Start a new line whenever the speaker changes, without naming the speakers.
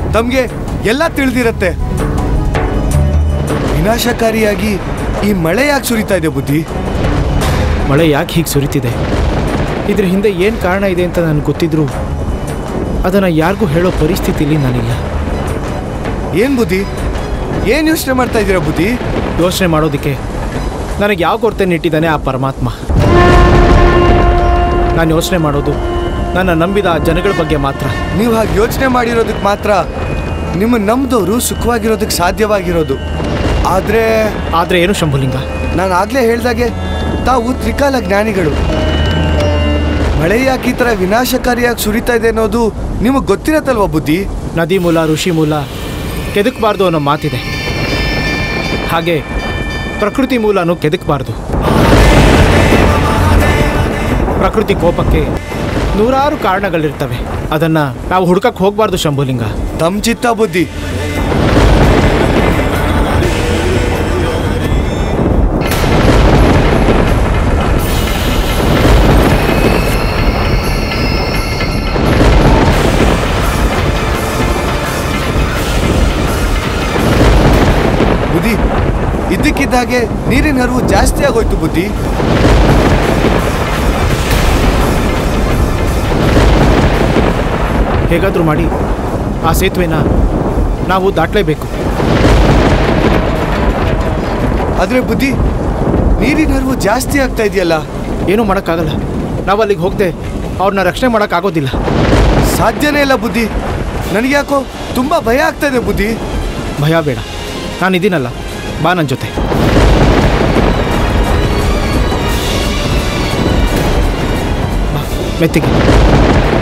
ತಮ್ಗೆ ಎಲ್ಲ ತಿಳಿದಿರತ್ತೆ ವಿನಾಶಕಾರಿಯಾಗಿ ಈ ಮಳೆ ಯಾಕೆ ಸುರಿತಾ ಇದೆ ಬುದ್ಧಿ
ಮಳೆ ಯಾಕೆ ಹೀಗೆ ಸುರಿತಿದೆ ಇದ್ರ ಹಿಂದೆ ಏನು ಕಾರಣ ಇದೆ ಅಂತ ನನಗೆ ಗೊತ್ತಿದ್ರು ಅದನ್ನು ಯಾರಿಗೂ ಹೇಳೋ ಪರಿಸ್ಥಿತಿಲಿ ನಾನಿಲ್ಲ
ಏನ್ ಬುದ್ಧಿ ಏನ್ ಯೋಚನೆ ಮಾಡ್ತಾ ಇದ್ದೀರಾ ಬುದ್ಧಿ
ಯೋಚನೆ ಮಾಡೋದಕ್ಕೆ ನನಗೆ ಯಾವ ಕೊರತೆ ಇಟ್ಟಿದ್ದಾನೆ ಆ ಪರಮಾತ್ಮ ನಾನು ಯೋಚನೆ ಮಾಡೋದು ನನ್ನ ನಂಬಿದ ಆ ಜನಗಳ ಬಗ್ಗೆ ಮಾತ್ರ
ನೀವು ಹಾಗೆ ಯೋಚನೆ ಮಾಡಿರೋದಕ್ಕೆ ಮಾತ್ರ ನಿಮ್ಮ ನಂಬ್ದವರು ಸುಖವಾಗಿರೋದಕ್ಕೆ ಸಾಧ್ಯವಾಗಿರೋದು ಆದ್ರೆ
ಆದರೆ ಏನು ಶಂಭುಲಿಂಗ
ನಾನು ಆಗ್ಲೇ ಹೇಳ್ದಾಗೆ ತಾವು ತ್ರಿಕಾಲ ಜ್ಞಾನಿಗಳು ಮಳೆ ಯಾಕೆ ಈ ಥರ ವಿನಾಶಕಾರಿಯಾಗಿ ಸುರಿತಾ ಇದೆ ಅನ್ನೋದು ನಿಮಗೆ ಗೊತ್ತಿರತ್ತಲ್ವ ಬುದ್ಧಿ
ನದಿ ಮೂಲ ಋಷಿ ಮೂಲ ಕೆದಕಬಾರ್ದು ಅನ್ನೋ ಮಾತಿದೆ ಹಾಗೆ ಪ್ರಕೃತಿ ಮೂಲನೂ ಕೆದಕಬಾರ್ದು ಪ್ರಕೃತಿ ಕೋಪಕ್ಕೆ ನೂರಾರು ಕಾರಣಗಳಿರ್ತವೆ ಅದನ್ನು ನಾವು ಹುಡ್ಕಕ್ಕೆ ಹೋಗಬಾರ್ದು ಶಂಭುಲಿಂಗ
ತಮ್ಮ ಚಿತ್ತ ಬುದ್ಧಿ ಬುದ್ಧಿ ಇದ್ದಕ್ಕಿದ್ದಾಗೆ ನೀರಿನ ಹರಿವು ಜಾಸ್ತಿ ಆಗೋಯ್ತು ಬುದ್ಧಿ
ಹೇಗಾದರೂ ಮಾಡಿ ಆ ಸೇತುವೆನ ನಾವು ದಾಟಲೇಬೇಕು
ಆದ್ರೆ ಬುದ್ಧಿ ನೀರಿನ ಹರಿವು ಜಾಸ್ತಿ ಆಗ್ತಾ ಇದೆಯಲ್ಲ
ಏನೂ ಮಾಡೋಕ್ಕಾಗಲ್ಲ ನಾವು ಅಲ್ಲಿಗೆ ಹೋಗದೆ ಅವ್ರನ್ನ ರಕ್ಷಣೆ ಮಾಡೋಕ್ಕಾಗೋದಿಲ್ಲ
ಸಾಧ್ಯನೇ ಇಲ್ಲ ಬುದ್ಧಿ ನನಗ್ಯಾಕೋ ತುಂಬಾ ಭಯ ಆಗ್ತಾ ಇದೆ ಬುದ್ಧಿ
ಭಯ ಬೇಡ ನಾನು ಇದೀನಲ್ಲ ಬಾ ನನ್ನ ಜೊತೆ ಬಾ ಮೆತ್ತಿಗೆ